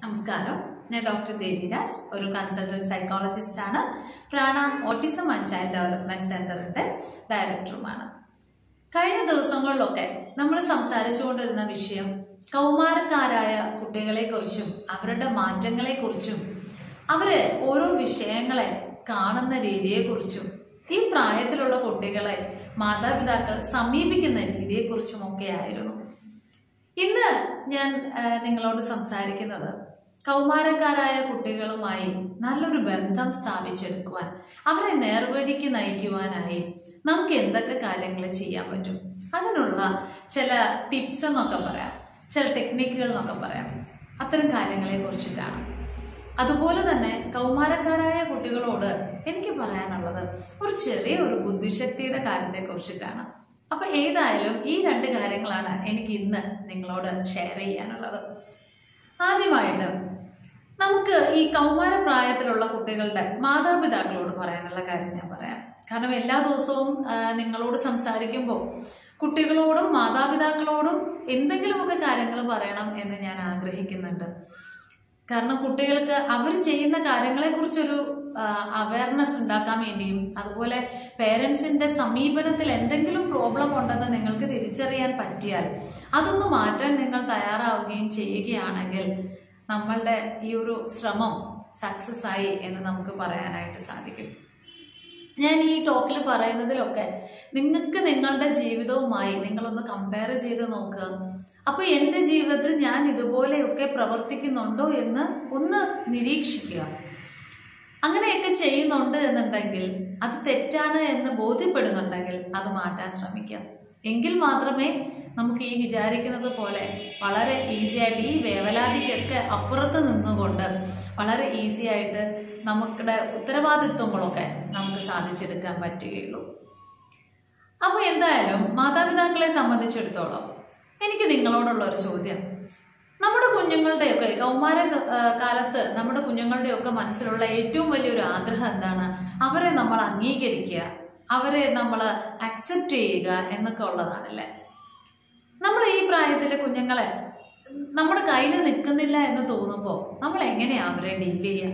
നമസ്കാരം ഞാൻ ഡോക്ടർ ദേവിരാജ് ഒരു കൺസൾട്ടന്റ് സൈക്കോളജിസ്റ്റ് ആണ് പ്രാണ ഓട്ടിസം ആൻഡ് ചൈൽഡ് ഡെവലപ്മെന്റ് സെന്ററിന്റെ ഡയറക്ടറുമാണ് കഴിഞ്ഞ ദിവസങ്ങളിലൊക്കെ നമ്മൾ സംസാരിച്ചുകൊണ്ടിരുന്ന വിഷയം കൗമാരക്കാരായ കുട്ടികളെക്കുറിച്ചും അവരുടെ മാറ്റങ്ങളെക്കുറിച്ചും അവര് ഓരോ വിഷയങ്ങളെ കാണുന്ന രീതിയെക്കുറിച്ചും ഈ പ്രായത്തിലുള്ള കുട്ടികളെ മാതാപിതാക്കൾ സമീപിക്കുന്ന രീതിയെക്കുറിച്ചും ഒക്കെ ആയിരുന്നു ഇന്ന് ഞാൻ ആ, നിങ്ങളോട് സംസാരിക്കുന്നത് കൗമാരക്കാരായ കുട്ടികളുമായി നല്ലൊരു ബന്ധം സ്ഥാപിച്ചെടുക്കുവാൻ അവരെ നേർവഴിക്ക് നയിക്കുവാനായി നമുക്ക് എന്തൊക്കെ കാര്യങ്ങൾ ചെയ്യാൻ പറ്റും അതിനുള്ള ചില ടിപ്സ് എന്നൊക്കെ പറയാം ചില ടെക്നിക്കുകൾ എന്നൊക്കെ പറയാം അത്തരം കാര്യങ്ങളെ കുറിച്ചിട്ടാണ് അതുപോലെ തന്നെ കൗമാരക്കാരായ കുട്ടികളോട് എനിക്ക് പറയാനുള്ളത് ഒരു ചെറിയ ഒരു ബുദ്ധിശക്തിയുടെ കാര്യത്തെ കുറിച്ചിട്ടാണ് അപ്പൊ ഏതായാലും ഈ രണ്ട് കാര്യങ്ങളാണ് എനിക്ക് ഇന്ന് നിങ്ങളോട് ഷെയർ ചെയ്യാനുള്ളത് ആദ്യമായിട്ട് നമുക്ക് ഈ കൗമാര പ്രായത്തിലുള്ള കുട്ടികളുടെ മാതാപിതാക്കളോട് പറയാനുള്ള കാര്യം ഞാൻ പറയാം കാരണം എല്ലാ ദിവസവും ആ, നിങ്ങളോട് സംസാരിക്കുമ്പോൾ കുട്ടികളോടും മാതാപിതാക്കളോടും എന്തെങ്കിലുമൊക്കെ കാര്യങ്ങൾ പറയണം എന്ന് ഞാൻ ആഗ്രഹിക്കുന്നുണ്ട് കാരണം കുട്ടികൾക്ക് അവർ ചെയ്യുന്ന കാര്യങ്ങളെക്കുറിച്ചൊരു അവയർനെസ് ഉണ്ടാക്കാൻ വേണ്ടിയും അതുപോലെ പേരൻസിന്റെ സമീപനത്തിൽ എന്തെങ്കിലും പ്രോബ്ലം ഉണ്ടെന്ന് നിങ്ങൾക്ക് തിരിച്ചറിയാൻ പറ്റിയാൽ അതൊന്ന് മാറ്റാൻ നിങ്ങൾ തയ്യാറാവുകയും ചെയ്യുകയാണെങ്കിൽ നമ്മളുടെ ഈ ഒരു ശ്രമം സക്സസ് ആയി എന്ന് നമുക്ക് പറയാനായിട്ട് സാധിക്കും ഞാൻ ഈ ടോക്കിൽ പറയുന്നതിലൊക്കെ നിങ്ങൾക്ക് നിങ്ങളുടെ ജീവിതവുമായി നിങ്ങളൊന്ന് കമ്പയർ ചെയ്ത് നോക്കുക അപ്പൊ എൻ്റെ ജീവിതത്തിൽ ഞാൻ ഇതുപോലെയൊക്കെ പ്രവർത്തിക്കുന്നുണ്ടോ എന്ന് ഒന്ന് നിരീക്ഷിക്കുക അങ്ങനെയൊക്കെ ചെയ്യുന്നുണ്ട് എന്നുണ്ടെങ്കിൽ അത് തെറ്റാണ് എന്ന് ബോധ്യപ്പെടുന്നുണ്ടെങ്കിൽ അത് മാറ്റാൻ ശ്രമിക്കാം എങ്കിൽ മാത്രമേ നമുക്ക് ഈ വിചാരിക്കുന്നത് പോലെ വളരെ ഈസി ആയിട്ട് ഈ വേവലാതിക്കൊക്കെ അപ്പുറത്ത് നിന്നുകൊണ്ട് വളരെ ഈസി ആയിട്ട് നമുക്കുടെ ഉത്തരവാദിത്വങ്ങളൊക്കെ നമുക്ക് സാധിച്ചെടുക്കാൻ പറ്റുകയുള്ളൂ അപ്പോൾ എന്തായാലും മാതാപിതാക്കളെ സംബന്ധിച്ചിടത്തോളം എനിക്ക് നിങ്ങളോടുള്ള ഒരു ചോദ്യം നമ്മുടെ കുഞ്ഞുങ്ങളുടെയൊക്കെ കൗമാര ആ, കാലത്ത് നമ്മുടെ കുഞ്ഞുങ്ങളുടെയൊക്കെ മനസ്സിലുള്ള ഏറ്റവും വലിയൊരു ആഗ്രഹം എന്താണ് അവരെ നമ്മൾ അംഗീകരിക്കുക അവരെ നമ്മൾ അക്സെപ്റ്റ് ചെയ്യുക എന്നൊക്കെ ഉള്ളതാണല്ലേ നമ്മൾ ഈ പ്രായത്തിലെ കുഞ്ഞുങ്ങളെ നമ്മുടെ കയ്യിൽ നിൽക്കുന്നില്ല എന്ന് തോന്നുമ്പോൾ നമ്മൾ എങ്ങനെയാ അവരെ ഡീൽ ചെയ്യുക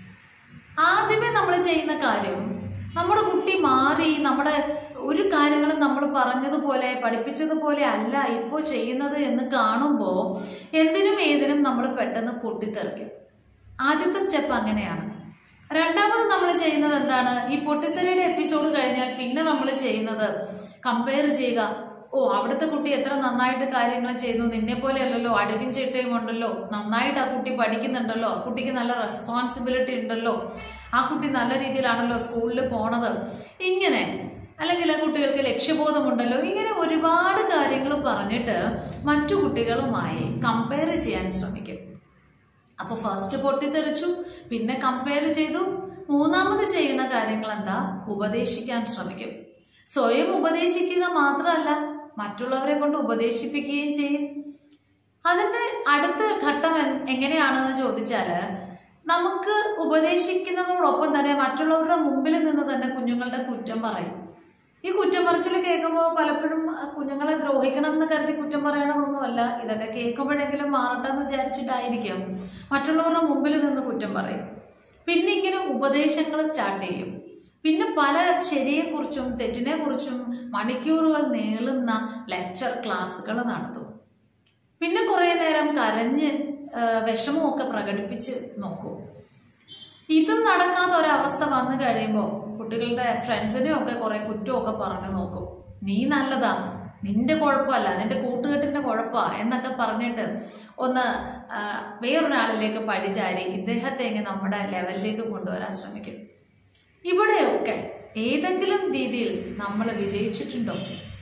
ആദ്യമേ നമ്മൾ ചെയ്യുന്ന കാര്യം നമ്മുടെ കുട്ടി മാറി നമ്മുടെ ഒരു കാര്യങ്ങളും നമ്മൾ പറഞ്ഞതുപോലെ പഠിപ്പിച്ചതുപോലെ അല്ല ഇപ്പോൾ ചെയ്യുന്നത് എന്ന് കാണുമ്പോൾ എന്തിനും ഏതിനും നമ്മൾ പെട്ടെന്ന് പൊട്ടിത്തെറിക്കും ആദ്യത്തെ സ്റ്റെപ്പ് അങ്ങനെയാണ് രണ്ടാമത് നമ്മൾ ചെയ്യുന്നത് എന്താണ് ഈ പൊട്ടിത്തെറിയുടെ എപ്പിസോഡ് കഴിഞ്ഞാൽ പിന്നെ നമ്മൾ ചെയ്യുന്നത് കമ്പയർ ചെയ്യുക ഓ അവിടുത്തെ കുട്ടി എത്ര നന്നായിട്ട് കാര്യങ്ങൾ ചെയ്യുന്നു നിന്നെ പോലെ അല്ലല്ലോ അടുക്കും ചിട്ടയും ഉണ്ടല്ലോ നന്നായിട്ട് ആ കുട്ടി പഠിക്കുന്നുണ്ടല്ലോ ആ കുട്ടിക്ക് നല്ല റെസ്പോൺസിബിലിറ്റി ഉണ്ടല്ലോ ആ കുട്ടി നല്ല രീതിയിലാണല്ലോ സ്കൂളിൽ പോണത് ഇങ്ങനെ അല്ലെങ്കിൽ ആ കുട്ടികൾക്ക് ലക്ഷ്യബോധമുണ്ടല്ലോ ഇങ്ങനെ ഒരുപാട് കാര്യങ്ങൾ പറഞ്ഞിട്ട് മറ്റു കുട്ടികളുമായി കമ്പയർ ചെയ്യാൻ ശ്രമിക്കും അപ്പോൾ ഫസ്റ്റ് പൊട്ടിത്തെറിച്ചു പിന്നെ കമ്പയർ ചെയ്തു മൂന്നാമത് ചെയ്യുന്ന കാര്യങ്ങൾ എന്താ ഉപദേശിക്കാൻ ശ്രമിക്കും സ്വയം ഉപദേശിക്കുക മാത്രമല്ല മറ്റുള്ളവരെ കൊണ്ട് ഉപദേശിപ്പിക്കുകയും ചെയ്യും അതിന്റെ അടുത്ത ഘട്ടം എൻ- എങ്ങനെയാണെന്ന് ചോദിച്ചാല് നമുക്ക് ഉപദേശിക്കുന്നതോടൊപ്പം തന്നെ മറ്റുള്ളവരുടെ മുമ്പിൽ നിന്ന് തന്നെ കുഞ്ഞുങ്ങളുടെ കുറ്റം പറയും ഈ കുറ്റം പറച്ചിൽ കേൾക്കുമ്പോൾ പലപ്പോഴും ആ കുഞ്ഞുങ്ങളെ ദ്രോഹിക്കണം എന്ന് കരുതി കുറ്റം പറയണമെന്നൊന്നുമല്ല ഇതൊക്കെ കേൾക്കുമ്പോഴെങ്കിലും മാറട്ടെ എന്ന് വിചാരിച്ചിട്ടായിരിക്കും മറ്റുള്ളവരുടെ മുമ്പിൽ നിന്ന് കുറ്റം പറയും പിന്നെ ഇങ്ങനെ ഉപദേശങ്ങൾ സ്റ്റാർട്ട് ചെയ്യും പിന്നെ പല ശരിയെക്കുറിച്ചും തെറ്റിനെക്കുറിച്ചും മണിക്കൂറുകൾ നീളുന്ന ലെക്ചർ ക്ലാസ്സുകൾ നടത്തും പിന്നെ കുറേ നേരം കരഞ്ഞ് ആ, വിഷമമൊക്കെ പ്രകടിപ്പിച്ച് നോക്കും ഇതും നടക്കാത്ത ഒരവസ്ഥ വന്നു കഴിയുമ്പോൾ കുട്ടികളുടെ ഫ്രണ്ട്സിനെയും ഒക്കെ കുറെ കുറ്റമൊക്കെ പറഞ്ഞു നോക്കും നീ നല്ലതാ നിന്റെ കുഴപ്പമല്ല നിന്റെ കൂട്ടുകെട്ടിന്റെ കുഴപ്പമാ എന്നൊക്കെ പറഞ്ഞിട്ട് ഒന്ന് ആ, വേറൊരാളിലേക്ക് പഴിചാരി ഇദ്ദേഹത്തെ ഇങ്ങനെ നമ്മുടെ ലെവലിലേക്ക് കൊണ്ടുവരാൻ ശ്രമിക്കും ഇവിടെയൊക്കെ ഏതെങ്കിലും രീതിയിൽ നമ്മൾ വിജയിച്ചിട്ടുണ്ടോ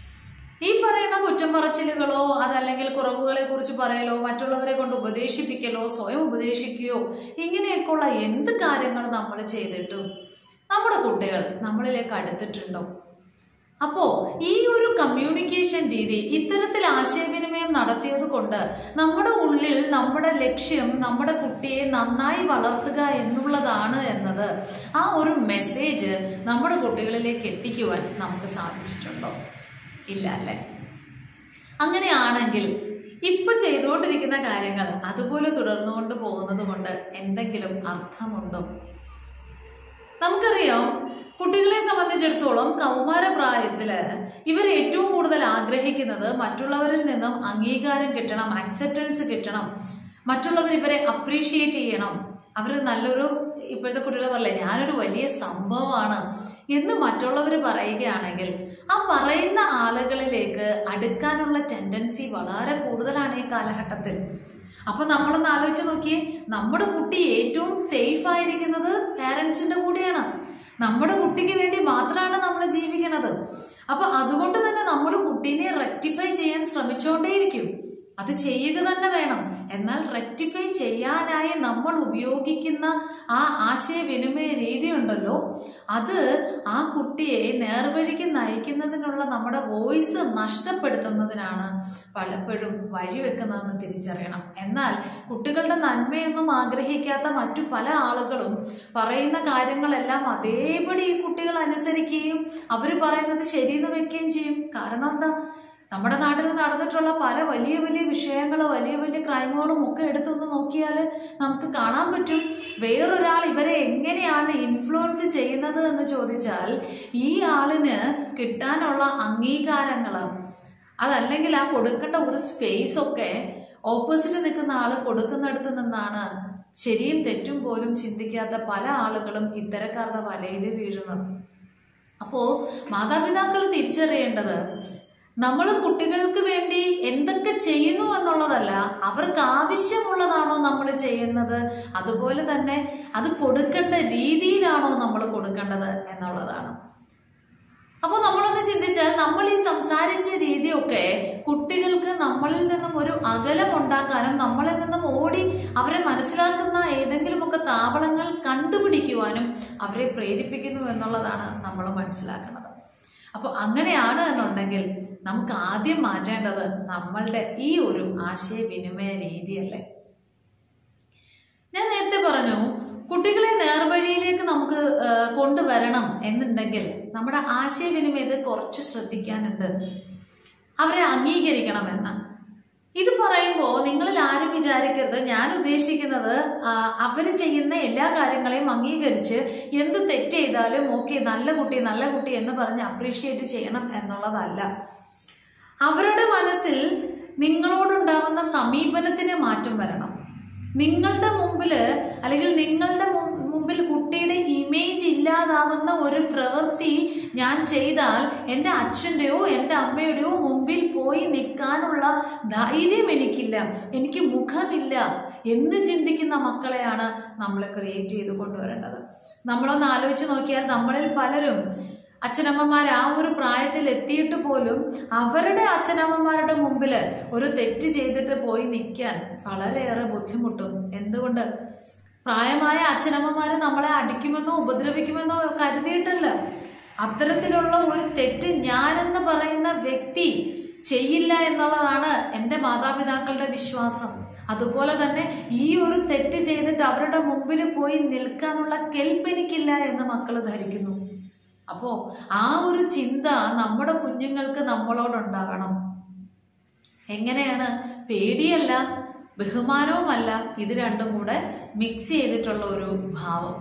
ഈ പറയുന്ന കുറ്റം പറച്ചിലുകളോ അതല്ലെങ്കിൽ കുറവുകളെ കുറിച്ച് പറയലോ മറ്റുള്ളവരെ കൊണ്ട് ഉപദേശിപ്പിക്കലോ സ്വയം ഉപദേശിക്കുകയോ ഇങ്ങനെയൊക്കെയുള്ള എന്ത് കാര്യങ്ങൾ നമ്മൾ ചെയ്തിട്ടും നമ്മുടെ കുട്ടികൾ നമ്മളിലേക്ക് അടുത്തിട്ടുണ്ടോ അപ്പോ ഈ ഒരു കമ്മ്യൂണിക്കേഷൻ രീതി ഇത്തരത്തിൽ ആശയവിനിമയം നടത്തിയത് കൊണ്ട് നമ്മുടെ ഉള്ളിൽ നമ്മുടെ ലക്ഷ്യം നമ്മുടെ കുട്ടിയെ നന്നായി വളർത്തുക എന്നുള്ളതാണ് എന്നത് ആ ഒരു മെസ്സേജ് നമ്മുടെ കുട്ടികളിലേക്ക് എത്തിക്കുവാൻ നമുക്ക് സാധിച്ചിട്ടുണ്ടോ ഇല്ല അല്ലേ അങ്ങനെയാണെങ്കിൽ ഇപ്പൊ ചെയ്തുകൊണ്ടിരിക്കുന്ന കാര്യങ്ങൾ അതുപോലെ തുടർന്നുകൊണ്ട് പോകുന്നത് പറയുന്നത് കൊണ്ട് എന്തെങ്കിലും അർത്ഥമുണ്ടോ നമുക്കറിയാം കുട്ടികളെ സംബന്ധിച്ചിടത്തോളം കൗമാര പ്രായത്തില് ഇവർ ഏറ്റവും കൂടുതൽ ആഗ്രഹിക്കുന്നത് മറ്റുള്ളവരിൽ നിന്നും അംഗീകാരം കിട്ടണം അക്സെപ്റ്റൻസ് കിട്ടണം മറ്റുള്ളവർ ഇവരെ അപ്രീഷിയേറ്റ് ചെയ്യണം അവർ നല്ലൊരു ഇപ്പോഴത്തെ കുട്ടികൾ പറയില്ലേ ഞാനൊരു വലിയ സംഭവമാണ് എന്ന് മറ്റുള്ളവർ പറയുകയാണെങ്കിൽ ആ പറയുന്ന ആളുകളിലേക്ക് അടുക്കാനുള്ള ടെൻഡൻസി വളരെ കൂടുതലാണ് ഈ കാലഘട്ടത്തിൽ അപ്പൊ നമ്മളൊന്ന് ആലോചിച്ച് നോക്കിയേ നമ്മുടെ കുട്ടി ഏറ്റവും സേഫ് ആയിരിക്കുന്നത് പാരൻസിന്റെ കൂടെയാണ് നമ്മുടെ കുട്ടിക്ക് വേണ്ടി മാത്രമാണ് നമ്മൾ ജീവിക്കുന്നത് അപ്പൊ അതുകൊണ്ട് തന്നെ നമ്മൾ കുട്ടീനെ റെക്ടിഫൈ ചെയ്യാൻ ശ്രമിച്ചുകൊണ്ടേയിരിക്കും അത് ചെയ്യുക തന്നെ വേണം എന്നാൽ റെക്ടിഫൈ ചെയ്യാനായി നമ്മൾ ഉപയോഗിക്കുന്ന ആ ആശയവിനിമയ രീതി ഉണ്ടല്ലോ അത് ആ കുട്ടിയെ നേർവഴിക്ക് നയിക്കുന്നതിനുള്ള നമ്മുടെ വോയിസ് നഷ്ടപ്പെടുത്തുന്നതിനാണ് പലപ്പോഴും വഴിവെക്കുന്നതെന്ന് തിരിച്ചറിയണം എന്നാൽ കുട്ടികളുടെ നന്മയൊന്നും ആഗ്രഹിക്കാത്ത മറ്റു പല ആളുകളും പറയുന്ന കാര്യങ്ങളെല്ലാം അതേപടി ഈ കുട്ടികൾ അനുസരിക്കുകയും അവർ പറയുന്നത് ശരിയെന്ന് വെക്കുകയും ചെയ്യും കാരണം എന്താ നമ്മുടെ നാട്ടിൽ നടന്നിട്ടുള്ള പല വലിയ വലിയ വിഷയങ്ങൾ വലിയ വലിയ ക്രൈമുകളും ഒക്കെ എടുത്തൊന്ന് നോക്കിയാൽ നമുക്ക് കാണാൻ പറ്റും വേറൊരാൾ ഇവരെ എങ്ങനെയാണ് ഇൻഫ്ലുവൻസ് ചെയ്യുന്നത് എന്ന് ചോദിച്ചാൽ ഈ ആളിന് കിട്ടാനുള്ള അംഗീകാരങ്ങൾ അതല്ലെങ്കിൽ ആ കൊടുക്കേണ്ട ഒരു സ്പേസ് ഒക്കെ ഓപ്പോസിറ്റ് നിൽക്കുന്ന ആൾ കൊടുക്കുന്നിടത്ത് നിന്നാണ് ശരിയും തെറ്റും പോലും ചിന്തിക്കാത്ത പല ആളുകളും ഇത്തരക്കാരുടെ വലയിൽ വീഴുന്നത് അപ്പോൾ മാതാപിതാക്കൾ തിരിച്ചറിയേണ്ടത് നമ്മൾ കുട്ടികൾക്ക് വേണ്ടി എന്തൊക്കെ ചെയ്യുന്നു എന്നുള്ളതല്ല അവർക്ക് ആവശ്യമുള്ളതാണോ നമ്മൾ ചെയ്യുന്നത് അതുപോലെ തന്നെ അത് കൊടുക്കേണ്ട രീതിയിലാണോ നമ്മൾ കൊടുക്കേണ്ടത് എന്നുള്ളതാണ് അപ്പോൾ നമ്മളൊന്ന് ചിന്തിച്ചാൽ നമ്മൾ ഈ സംസാരിച്ച രീതിയൊക്കെ കുട്ടികൾക്ക് നമ്മളിൽ നിന്നും ഒരു അകലം ഉണ്ടാക്കാനും നമ്മളിൽ നിന്നും ഓടി അവരെ മനസ്സിലാക്കുന്ന ഏതെങ്കിലുമൊക്കെ താവളങ്ങൾ കണ്ടുപിടിക്കുവാനും അവരെ പ്രേരിപ്പിക്കുന്നു എന്നുള്ളതാണ് നമ്മൾ മനസ്സിലാക്കുന്നത് അപ്പോൾ അങ്ങനെയാണ് എന്നുണ്ടെങ്കിൽ നമുക്ക് ആദ്യം മാറ്റേണ്ടത് നമ്മളുടെ ഈ ഒരു ആശയവിനിമയ രീതിയല്ലേ ഞാൻ നേരത്തെ പറഞ്ഞു കുട്ടികളെ നേർവഴിയിലേക്ക് നമുക്ക് ആ, കൊണ്ടുവരണം എന്നുണ്ടെങ്കിൽ നമ്മുടെ ആശയവിനിമയത്തിൽ കുറച്ച് ശ്രദ്ധിക്കാനുണ്ട് അവരെ അംഗീകരിക്കണമെന്ന് ഇത് പറയുമ്പോൾ നിങ്ങളിൽ ആരും വിചാരിക്കരുത് ഞാൻ ഉദ്ദേശിക്കുന്നത് അവർ ചെയ്യുന്ന എല്ലാ കാര്യങ്ങളെയും അംഗീകരിച്ച് എന്ത് തെറ്റ് ചെയ്താലും ഓക്കെ നല്ല കുട്ടി നല്ല കുട്ടി എന്ന് പറഞ്ഞ് അപ്രീഷിയേറ്റ് ചെയ്യണം എന്നുള്ളതല്ല അവരുടെ മനസ്സിൽ നിങ്ങളോടുണ്ടാകുന്ന സമീപനത്തിന് മാറ്റം വരണം നിങ്ങളുടെ മുമ്പിൽ അല്ലെങ്കിൽ നിങ്ങളുടെ മു- മുമ്പിൽ കുട്ടിയുടെ ഇമേജ് ഇല്ലാതാവുന്ന ഒരു പ്രവൃത്തി ഞാൻ ചെയ്താൽ എൻ്റെ അച്ഛൻ്റെയോ എൻ്റെ അമ്മയുടെയോ മുമ്പിൽ പോയി നിൽക്കാനുള്ള ധൈര്യം എനിക്കില്ല എനിക്ക് മുഖമില്ല എന്ന് ചിന്തിക്കുന്ന മക്കളെയാണ് നമ്മൾ ക്രിയേറ്റ് ചെയ്ത് കൊണ്ടുവരേണ്ടത് നമ്മളൊന്ന് ആലോചിച്ച് നോക്കിയാൽ നമ്മളിൽ പലരും അച്ഛനമ്മമാർ ആ ഒരു പ്രായത്തിൽ എത്തിയിട്ട് പോലും അവരുടെ അച്ഛനമ്മമാരുടെ മുമ്പിൽ ഒരു തെറ്റ് ചെയ്തിട്ട് പോയി നിൽക്കാൻ വളരെയേറെ ബുദ്ധിമുട്ടും എന്തുകൊണ്ട് പ്രായമായ അച്ഛനമ്മമാർ നമ്മളെ അടിക്കുമെന്നോ ഉപദ്രവിക്കുമെന്നോ കരുതിയിട്ടല്ല അത്തരത്തിലുള്ള ഒരു തെറ്റ് ഞാനെന്ന് പറയുന്ന വ്യക്തി ചെയ്യില്ല എന്നുള്ളതാണ് എൻ്റെ മാതാപിതാക്കളുടെ വിശ്വാസം അതുപോലെ തന്നെ ഈ ഒരു തെറ്റ് ചെയ്തിട്ട് അവരുടെ മുമ്പിൽ പോയി നിൽക്കാനുള്ള കെൽപ്പ് എനിക്കില്ല എന്ന് മക്കൾ ധരിക്കുന്നു അപ്പോൾ ആ ഒരു ചിന്ത നമ്മുടെ കുഞ്ഞുങ്ങൾക്ക് നമ്മളോടുണ്ടാകണം എങ്ങനെയാണ് പേടിയല്ല ബഹുമാനവുമല്ല ഇത് രണ്ടും കൂടെ മിക്സ് ചെയ്തിട്ടുള്ള ഒരു ഭാവം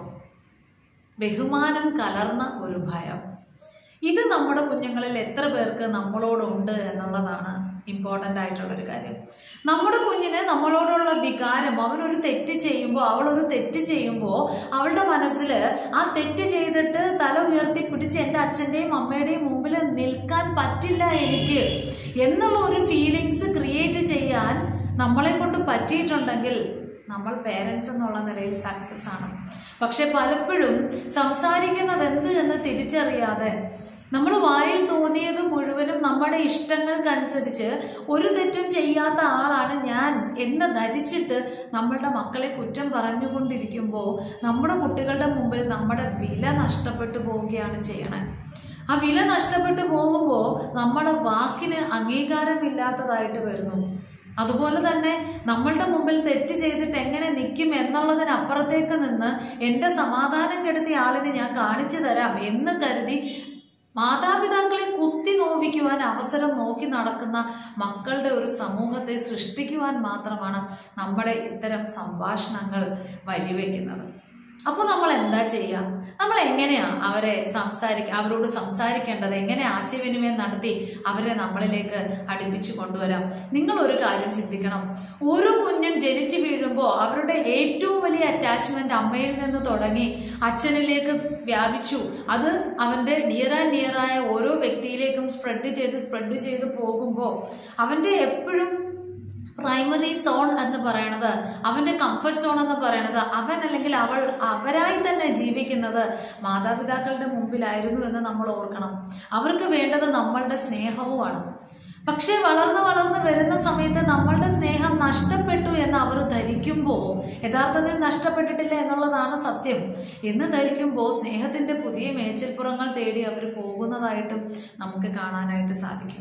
ബഹുമാനം കലർന്ന ഒരു ഭയം ഇത് നമ്മുടെ കുഞ്ഞുങ്ങളിൽ എത്ര പേർക്ക് നമ്മളോടുണ്ട് എന്നുള്ളതാണ് ഇമ്പോർട്ടൻ്റ് ആയിട്ടുള്ളൊരു കാര്യം നമ്മുടെ കുഞ്ഞിന് നമ്മളോടുള്ള വികാരം അവനൊരു തെറ്റ് ചെയ്യുമ്പോൾ അവളൊരു തെറ്റ് ചെയ്യുമ്പോൾ അവളുടെ മനസ്സിൽ ആ തെറ്റ് ചെയ്തിട്ട് തല ഉയർത്തി പിടിച്ച് എൻ്റെ അച്ഛൻ്റെയും അമ്മയുടെയും മുമ്പിൽ നിൽക്കാൻ പറ്റില്ല എനിക്ക് എന്നുള്ള ഒരു ഫീലിങ്സ് ക്രിയേറ്റ് ചെയ്യാൻ നമ്മളെ കൊണ്ട് പറ്റിയിട്ടുണ്ടെങ്കിൽ നമ്മൾ പേരൻസ് എന്നുള്ള നിലയിൽ സക്സസ് ആണ് പക്ഷെ പലപ്പോഴും സംസാരിക്കുന്നത് എന്ത് എന്ന് തിരിച്ചറിയാതെ നമ്മൾ വായിൽ തോന്നിയത് മുഴുവനും നമ്മുടെ ഇഷ്ടങ്ങൾക്കനുസരിച്ച് ഒരു തെറ്റും ചെയ്യാത്ത ആളാണ് ഞാൻ എന്ന് ധരിച്ചിട്ട് നമ്മളുടെ മക്കളെ കുറ്റം പറഞ്ഞുകൊണ്ടിരിക്കുമ്പോൾ നമ്മുടെ കുട്ടികളുടെ മുമ്പിൽ നമ്മുടെ വില നഷ്ടപ്പെട്ടു പോവുകയാണ് ചെയ്യണേ ആ വില നഷ്ടപ്പെട്ടു പോകുമ്പോൾ നമ്മുടെ വാക്കിന് അംഗീകാരമില്ലാത്തതായിട്ട് വരുന്നു അതുപോലെ തന്നെ നമ്മളുടെ മുമ്പിൽ തെറ്റ് ചെയ്തിട്ട് എങ്ങനെ നിൽക്കും എന്നുള്ളതിനപ്പുറത്തേക്ക് നിന്ന് എൻ്റെ സമാധാനം കെടുത്തിയ ആളിനെ ഞാൻ കാണിച്ചു തരാം എന്ന് കരുതി മാതാപിതാക്കളെ കുത്തി നോവിക്കുവാൻ അവസരം നോക്കി നടക്കുന്ന മക്കളുടെ ഒരു സമൂഹത്തെ സൃഷ്ടിക്കുവാൻ മാത്രമാണ് നമ്മുടെ ഇത്തരം സംഭാഷണങ്ങൾ വഴിവെക്കുന്നത് അപ്പോൾ നമ്മൾ എന്താ ചെയ്യുക നമ്മൾ എങ്ങനെയാ അവരെ സംസാരിക്ക അവരോട് സംസാരിക്കേണ്ടത് എങ്ങനെ ആശയവിനിമയം നടത്തി അവരെ നമ്മളിലേക്ക് അടുപ്പിച്ചു കൊണ്ടുവരാം നിങ്ങൾ ഒരു കാര്യം ചിന്തിക്കണം ഓരോ കുഞ്ഞും ജനിച്ചു വീഴുമ്പോൾ അവരുടെ ഏറ്റവും വലിയ അറ്റാച്ച്മെന്റ് അമ്മയിൽ നിന്ന് തുടങ്ങി അച്ഛനിലേക്ക് വ്യാപിച്ചു അത് അവന്റെ നിയർ ആൻഡ് നിയറായ ഓരോ വ്യക്തിയിലേക്കും സ്പ്രെഡ് ചെയ്ത് സ്പ്രെഡ് ചെയ്ത് പോകുമ്പോൾ അവന്റെ എപ്പോഴും പ്രൈമറി സോൺ എന്ന് പറയണത് അവന്റെ കംഫർട്ട് സോൺ എന്ന് പറയണത് അവൻ അല്ലെങ്കിൽ അവൾ അവരായി തന്നെ ജീവിക്കുന്നത് മാതാപിതാക്കളുടെ മുമ്പിലായിരുന്നു എന്ന് നമ്മൾ ഓർക്കണം അവർക്ക് വേണ്ടത് നമ്മളുടെ സ്നേഹവുമാണ് പക്ഷേ വളർന്ന് വളർന്ന് വരുന്ന സമയത്ത് നമ്മളുടെ സ്നേഹം നഷ്ടപ്പെട്ടു എന്ന് അവർ ധരിക്കുമ്പോൾ യഥാർത്ഥത്തിൽ നഷ്ടപ്പെട്ടിട്ടില്ല എന്നുള്ളതാണ് സത്യം എന്ന് ധരിക്കുമ്പോൾ സ്നേഹത്തിന്റെ പുതിയ മേച്ചിൽപ്പുറങ്ങൾ തേടി അവർ പോകുന്നതായിട്ടും നമുക്ക് കാണാനായിട്ട് സാധിക്കും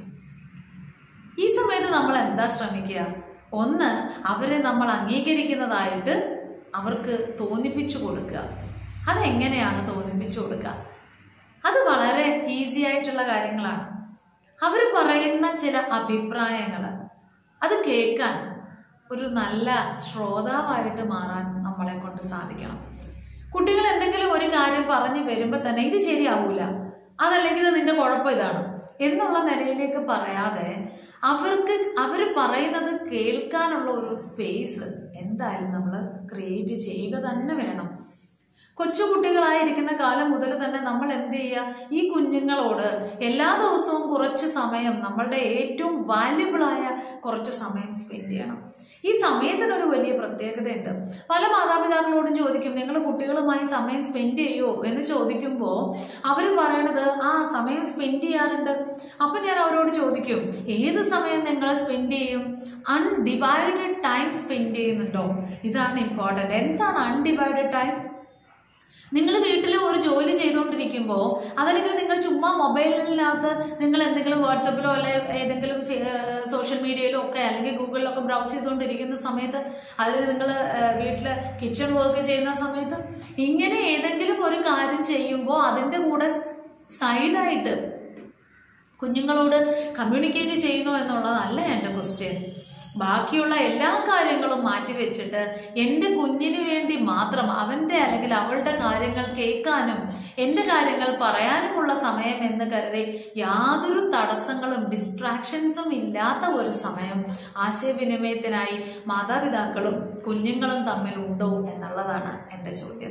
ഈ സമയത്ത് നമ്മൾ എന്താ ശ്രമിക്കുക ഒന്ന് അവരെ നമ്മൾ അംഗീകരിക്കുന്നതായിട്ട് അവർക്ക് തോന്നിപ്പിച്ചു കൊടുക്കുക അതെങ്ങനെയാണ് തോന്നിപ്പിച്ചു കൊടുക്കുക അത് വളരെ ഈസി ആയിട്ടുള്ള കാര്യങ്ങളാണ് അവർ പറയുന്ന ചില അഭിപ്രായങ്ങൾ അത് കേൾക്കാൻ ഒരു നല്ല ശ്രോതാവായിട്ട് മാറാൻ നമ്മളെ കൊണ്ട് സാധിക്കണം കുട്ടികൾ എന്തെങ്കിലും ഒരു കാര്യം പറഞ്ഞു വരുമ്പോൾ തന്നെ ഇത് ശരിയാവൂല അതല്ലെങ്കിൽ ഇത് നിന്റെ കുഴപ്പം ഇതാണ് എന്നുള്ള നിലയിലേക്ക് പറയാതെ അവർക്ക് അവർ പറയുന്നത് കേൾക്കാനുള്ള ഒരു സ്പേസ് എന്തായാലും നമ്മൾ ക്രിയേറ്റ് ചെയ്യുക തന്നെ വേണം കൊച്ചുകുട്ടികളായിരിക്കുന്ന കാലം മുതൽ തന്നെ നമ്മൾ എന്ത് ചെയ്യുക ഈ കുഞ്ഞുങ്ങളോട് എല്ലാ ദിവസവും കുറച്ച് സമയം നമ്മളുടെ ഏറ്റവും വാല്യബിളായ കുറച്ച് സമയം സ്പെൻഡ് ചെയ്യണം ഈ സമയത്തിനൊരു വലിയ പ്രത്യേകതയുണ്ട് പല മാതാപിതാക്കളോടും ചോദിക്കും നിങ്ങൾ കുട്ടികളുമായി സമയം സ്പെൻഡ് ചെയ്യോ എന്ന് ചോദിക്കുമ്പോൾ അവർ പറയണത് ആ സമയം സ്പെൻഡ് ചെയ്യാറുണ്ട് അപ്പം ഞാൻ അവരോട് ചോദിക്കും ഏത് സമയം നിങ്ങൾ സ്പെൻഡ് ചെയ്യും അൺഡിവൈഡഡ് ടൈം സ്പെൻഡ് ചെയ്യുന്നുണ്ടോ ഇതാണ് ഇമ്പോർട്ടൻ്റ് എന്താണ് അൺഡിവൈഡഡ് ടൈം നിങ്ങൾ വീട്ടിൽ ഒരു ജോലി ചെയ്തുകൊണ്ടിരിക്കുമ്പോൾ അതല്ലെങ്കിൽ നിങ്ങൾ ചുമ്മാ മൊബൈലിനകത്ത് നിങ്ങൾ എന്തെങ്കിലും വാട്സപ്പിലോ അല്ലെ ഏതെങ്കിലും സോഷ്യൽ മീഡിയയിലോ ഒക്കെ അല്ലെങ്കിൽ ഗൂഗിളിലൊക്കെ ബ്രൗസ് ചെയ്തുകൊണ്ടിരിക്കുന്ന സമയത്ത് അതിൽ നിങ്ങൾ വീട്ടിൽ കിച്ചൺ വർക്ക് ചെയ്യുന്ന സമയത്ത് ഇങ്ങനെ ഏതെങ്കിലും ഒരു കാര്യം ചെയ്യുമ്പോൾ അതിൻ്റെ കൂടെ സൈഡായിട്ട് കുഞ്ഞുങ്ങളോട് കമ്മ്യൂണിക്കേറ്റ് ചെയ്യുന്നു എന്നുള്ളതല്ല എൻ്റെ ക്വസ്റ്റ്യൻ ബാക്കിയുള്ള എല്ലാ കാര്യങ്ങളും മാറ്റിവെച്ചിട്ട് എൻ്റെ കുഞ്ഞിന് വേണ്ടി മാത്രം അവൻ്റെ അല്ലെങ്കിൽ അവളുടെ കാര്യങ്ങൾ കേൾക്കാനും എൻ്റെ കാര്യങ്ങൾ പറയാനുമുള്ള സമയം എന്ന് കരുതി യാതൊരു തടസ്സങ്ങളും ഡിസ്ട്രാക്ഷൻസും ഇല്ലാത്ത ഒരു സമയം ആശയവിനിമയത്തിനായി മാതാപിതാക്കളും കുഞ്ഞുങ്ങളും തമ്മിൽ ഉണ്ടോ എന്നുള്ളതാണ് എൻ്റെ ചോദ്യം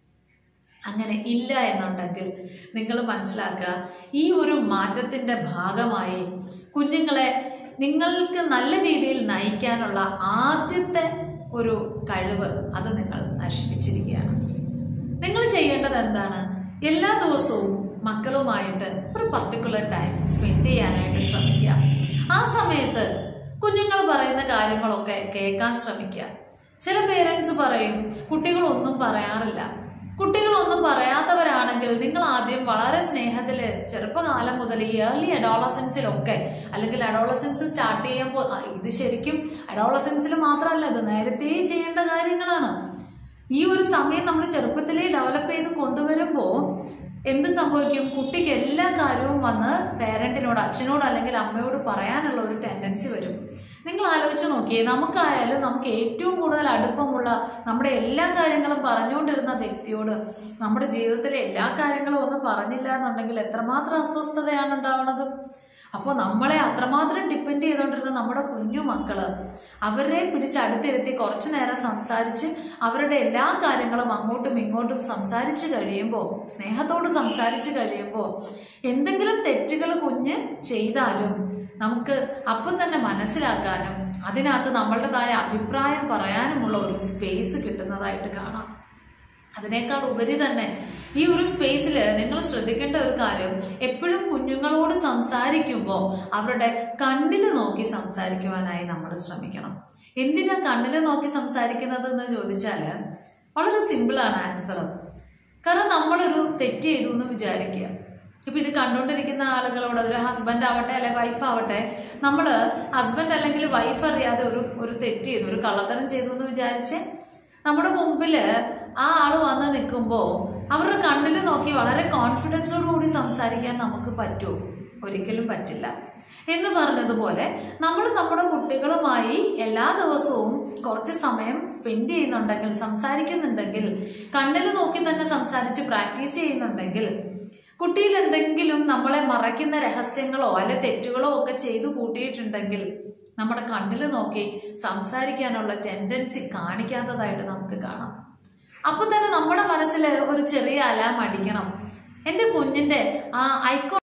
അങ്ങനെ ഇല്ല എന്നുണ്ടെങ്കിൽ നിങ്ങൾ മനസ്സിലാക്കുക ഈ ഒരു മാറ്റത്തിൻ്റെ ഭാഗമായി കുഞ്ഞുങ്ങളെ നിങ്ങൾക്ക് നല്ല രീതിയിൽ നയിക്കാനുള്ള ആദ്യത്തെ ഒരു കഴിവ് അത് നിങ്ങൾ നശിപ്പിച്ചിരിക്കുകയാണ് നിങ്ങൾ ചെയ്യേണ്ടത് എന്താണ് എല്ലാ ദിവസവും മക്കളുമായിട്ട് ഒരു പർട്ടിക്കുലർ ടൈം സ്പെൻഡ് ചെയ്യാനായിട്ട് ശ്രമിക്കുക ആ സമയത്ത് കുഞ്ഞുങ്ങൾ പറയുന്ന കാര്യങ്ങളൊക്കെ കേൾക്കാൻ ശ്രമിക്കുക ചില പേരൻസ് പറയും കുട്ടികളൊന്നും പറയാറില്ല കുട്ടികളൊന്നും പറയാത്തവരാണെങ്കിൽ നിങ്ങൾ ആദ്യം വളരെ സ്നേഹത്തിൽ ചെറുപ്പകാലം മുതൽ ഈ ഏർലി അഡോളസൻസിലൊക്കെ അല്ലെങ്കിൽ അഡോളസൻസ് സ്റ്റാർട്ട് ചെയ്യുമ്പോൾ ആ, ഇത് ശരിക്കും അഡോളസൻസിൽ മാത്രമല്ല ഇത് നേരത്തെ ചെയ്യേണ്ട കാര്യങ്ങളാണ് ഈ ഒരു സമയം നമ്മൾ ചെറുപ്പത്തിലേ ഡെവലപ്പ് ചെയ്ത് കൊണ്ടുവരുമ്പോൾ എന്ത് സംഭവിക്കും കുട്ടിക്ക് എല്ലാ കാര്യവും വന്ന് പേരൻറ്റിനോട് അച്ഛനോട് അല്ലെങ്കിൽ അമ്മയോട് പറയാനുള്ള ഒരു ടെൻഡൻസി വരും നിങ്ങൾ ആലോചിച്ച് നോക്കിയേ നമുക്കായാലും നമുക്ക് ഏറ്റവും കൂടുതൽ അടുപ്പമുള്ള നമ്മുടെ എല്ലാ കാര്യങ്ങളും പറഞ്ഞുകൊണ്ടിരുന്ന വ്യക്തിയോട് നമ്മുടെ ജീവിതത്തിലെ എല്ലാ കാര്യങ്ങളും ഒന്നും പറഞ്ഞില്ല എന്നുണ്ടെങ്കിൽ എത്രമാത്രം അസ്വസ്ഥതയാണ് ഉണ്ടാവുന്നത് അപ്പോൾ നമ്മളെ അത്രമാത്രം ഡിപ്പെൻഡ് ചെയ്തുകൊണ്ടിരുന്ന നമ്മുടെ കുഞ്ഞു മക്കള് അവരെ പിടിച്ചടുത്തിരുത്തി കുറച്ചു നേരം സംസാരിച്ച് അവരുടെ എല്ലാ കാര്യങ്ങളും അങ്ങോട്ടും ഇങ്ങോട്ടും സംസാരിച്ച് കഴിയുമ്പോൾ സ്നേഹത്തോട് സംസാരിച്ച് കഴിയുമ്പോൾ എന്തെങ്കിലും തെറ്റുകൾ കുഞ്ഞ് ചെയ്താലും നമുക്ക് അപ്പം തന്നെ മനസ്സിലാക്കാനും അതിനകത്ത് നമ്മളുടേതായ അഭിപ്രായം പറയാനുമുള്ള ഒരു സ്പേസ് കിട്ടുന്നതായിട്ട് കാണാം അതിനേക്കാൾ ഉപരി തന്നെ ഈ ഒരു സ്പേസിൽ നിങ്ങൾ ശ്രദ്ധിക്കേണ്ട ഒരു കാര്യം എപ്പോഴും കുഞ്ഞുങ്ങളോട് സംസാരിക്കുമ്പോൾ അവരുടെ കണ്ണിൽ നോക്കി സംസാരിക്കുവാനായി നമ്മൾ ശ്രമിക്കണം എന്തിനാ കണ്ണിൽ നോക്കി സംസാരിക്കുന്നത് എന്ന് ചോദിച്ചാൽ വളരെ സിമ്പിളാണ് ആൻസർ കാരണം നമ്മളൊരു തെറ്റ് ചെയ്തു എന്ന് വിചാരിക്കുക ഇപ്പൊ ഇത് കണ്ടുകൊണ്ടിരിക്കുന്ന ആളുകളോട് അതൊരു ഹസ്ബൻഡ് ആവട്ടെ അല്ലെ വൈഫ് ആവട്ടെ നമ്മൾ ഹസ്ബൻഡ് അല്ലെങ്കിൽ വൈഫ് അറിയാതെ ഒരു ഒരു തെറ്റ് ചെയ്തു ഒരു കള്ളത്തരം ചെയ്തു എന്ന് വിചാരിച്ച് നമ്മുടെ മുമ്പിൽ ആ ആൾ വന്ന് നിൽക്കുമ്പോൾ അവരുടെ കണ്ണിൽ നോക്കി വളരെ കോൺഫിഡൻസോട് കൂടി സംസാരിക്കാൻ നമുക്ക് പറ്റുമോ ഒരിക്കലും പറ്റില്ല എന്ന് പറഞ്ഞതുപോലെ നമ്മൾ നമ്മുടെ കുട്ടികളുമായി എല്ലാ ദിവസവും കുറച്ച് സമയം സ്പെൻഡ് ചെയ്യുന്നുണ്ടെങ്കിൽ സംസാരിക്കുന്നുണ്ടെങ്കിൽ കണ്ണിൽ നോക്കി തന്നെ സംസാരിച്ച് പ്രാക്ടീസ് ചെയ്യുന്നുണ്ടെങ്കിൽ കുട്ടിയിൽ എന്തെങ്കിലും നമ്മളെ മറയ്ക്കുന്ന രഹസ്യങ്ങളോ അല്ലെ തെറ്റുകളോ ഒക്കെ ചെയ്തു കൂട്ടിയിട്ടുണ്ടെങ്കിൽ നമ്മുടെ കണ്ണിൽ നോക്കി സംസാരിക്കാനുള്ള ടെൻഡൻസി കാണിക്കാത്തതായിട്ട് നമുക്ക് കാണാം അപ്പോൾ തന്നെ നമ്മുടെ മനസ്സിൽ ഒരു ചെറിയ അലാം അടിക്കണം എൻ്റെ കുഞ്ഞിൻ്റെ ആ ഐ